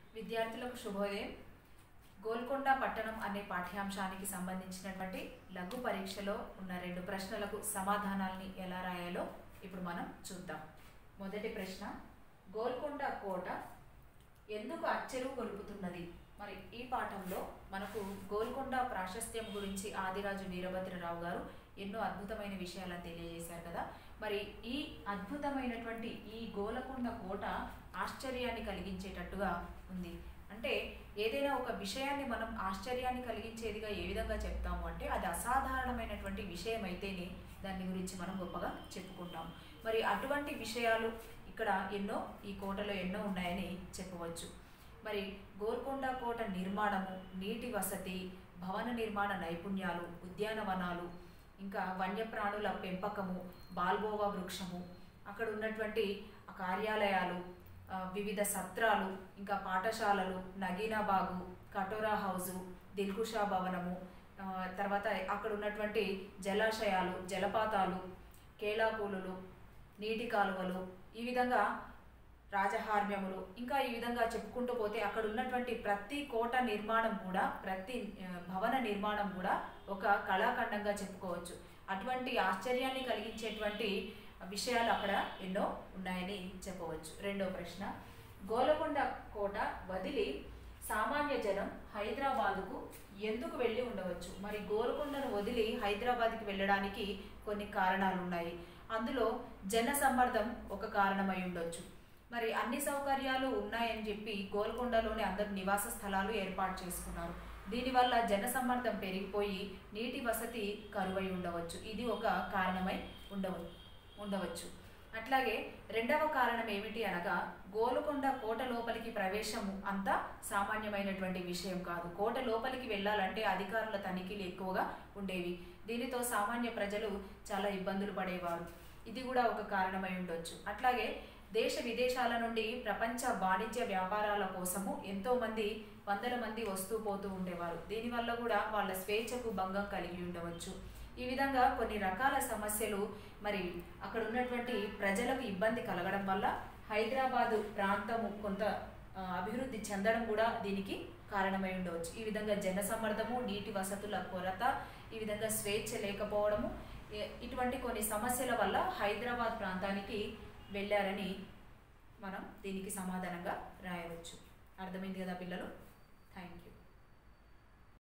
విద్యార్థులకు శుభోదయం గోల్కొండ పట్టణం అనే పాఠ్యాంశానికి సంబంధించినటువంటి లఘు పరీక్షలో ఉన్న రెండు ప్రశ్నలకు సమాధానాల్ని ఎలా రాయాలో ఇప్పుడు మనం చూద్దాం మొదటి ప్రశ్న గోల్కొండ కోట ఎందుకు అచ్చెరు గొలుపుతున్నది మరి ఈ పాఠంలో మనకు గోల్కొండ ప్రాశస్త్యం గురించి ఆదిరాజు వీరభద్రరావు గారు ఎన్నో అద్భుతమైన విషయాలను తెలియజేశారు కదా మరి ఈ అద్భుతమైనటువంటి ఈ గోలకొండ కోట ఆశ్చర్యాన్ని కలిగించేటట్టుగా ఉంది అంటే ఏదైనా ఒక విషయాన్ని మనం ఆశ్చర్యాన్ని కలిగించేదిగా ఏ విధంగా చెప్తాము అంటే అది అసాధారణమైనటువంటి విషయం అయితేనే దాని గురించి మనం గొప్పగా చెప్పుకుంటాం మరి అటువంటి విషయాలు ఇక్కడ ఎన్నో ఈ కోటలో ఎన్నో ఉన్నాయని చెప్పవచ్చు మరి గోల్కొండ కోట నిర్మాణము నీటి వసతి భవన నిర్మాణ నైపుణ్యాలు ఉద్యానవనాలు ఇంకా వన్యప్రాణుల పెంపకము బాల్బోవా వృక్షము అక్కడ ఉన్నటువంటి ఆ కార్యాలయాలు ఆ, వివిధ సత్రాలు ఇంకా పాఠశాలలు నగీనాబాగు కటోరా హౌజు దిల్కుషా భవనము ఆ, తర్వాత అక్కడ ఉన్నటువంటి జలాశయాలు జలపాతాలు కేలాకూలులు నీటి కాలువలు ఈ విధంగా రాజహార్మ్యములు ఇంకా ఈ విధంగా చెప్పుకుంటూ పోతే అక్కడ ఉన్నటువంటి ప్రతి కోట నిర్మాణం కూడా ప్రతి ఆ, భవన నిర్మాణం కూడా ఒక కళాఖండంగా చెప్పుకోవచ్చు అటువంటి ఆశ్చర్యాన్ని కలిగించేటువంటి విషయాలు అక్కడ ఎన్నో ఉన్నాయని చెప్పవచ్చు రెండో ప్రశ్న గోలకొండ కోట వదిలి సామాన్య జనం హైదరాబాదుకు ఎందుకు వెళ్ళి ఉండవచ్చు మరి గోల్కొండను వదిలి హైదరాబాద్కి వెళ్ళడానికి కొన్ని కారణాలు ఉన్నాయి అందులో జన సమ్మర్దం ఒక కారణమై ఉండొచ్చు మరి అన్ని సౌకర్యాలు ఉన్నాయని చెప్పి గోల్కొండలోనే అందరు నివాస స్థలాలు ఏర్పాటు చేసుకున్నారు దీనివల్ల జన సమ్మర్దం పెరిగిపోయి నీటి వసతి కరువై ఉండవచ్చు ఇది ఒక కారణమై ఉండవ ఉండవచ్చు అట్లాగే రెండవ కారణం ఏమిటి అనగా గోలుకొండ కోట లోపలికి ప్రవేశము అంత సామాన్యమైనటువంటి విషయం కాదు కోట లోపలికి వెళ్ళాలంటే అధికారుల తనిఖీలు ఎక్కువగా ఉండేవి దీనితో సామాన్య ప్రజలు చాలా ఇబ్బందులు పడేవారు ఇది కూడా ఒక కారణమై ఉండొచ్చు అట్లాగే దేశ విదేశాల నుండి ప్రపంచ వాణిజ్య వ్యాపారాల కోసము ఎంతో మంది వందల మంది వస్తూ పోతూ ఉండేవారు దీనివల్ల కూడా వాళ్ళ స్వేచ్ఛకు భంగం కలిగి ఉండవచ్చు ఈ విధంగా కొన్ని రకాల సమస్యలు మరి అక్కడ ఉన్నటువంటి ప్రజలకు ఇబ్బంది కలగడం వల్ల హైదరాబాదు ప్రాంతము కొంత ఆ, అభివృద్ధి చెందడం కూడా దీనికి కారణమై ఉండవచ్చు ఈ విధంగా జనసమ్మర్దము నీటి వసతుల కొరత ఈ విధంగా స్వేచ్ఛ లేకపోవడము ఇ- ఇటువంటి కొన్ని సమస్యల వల్ల హైదరాబాద్ ప్రాంతానికి వెళ్ళారని మనం దీనికి సమాధానంగా రాయవచ్చు అర్థమైంది కదా పిల్లలు థ్యాంక్ యూ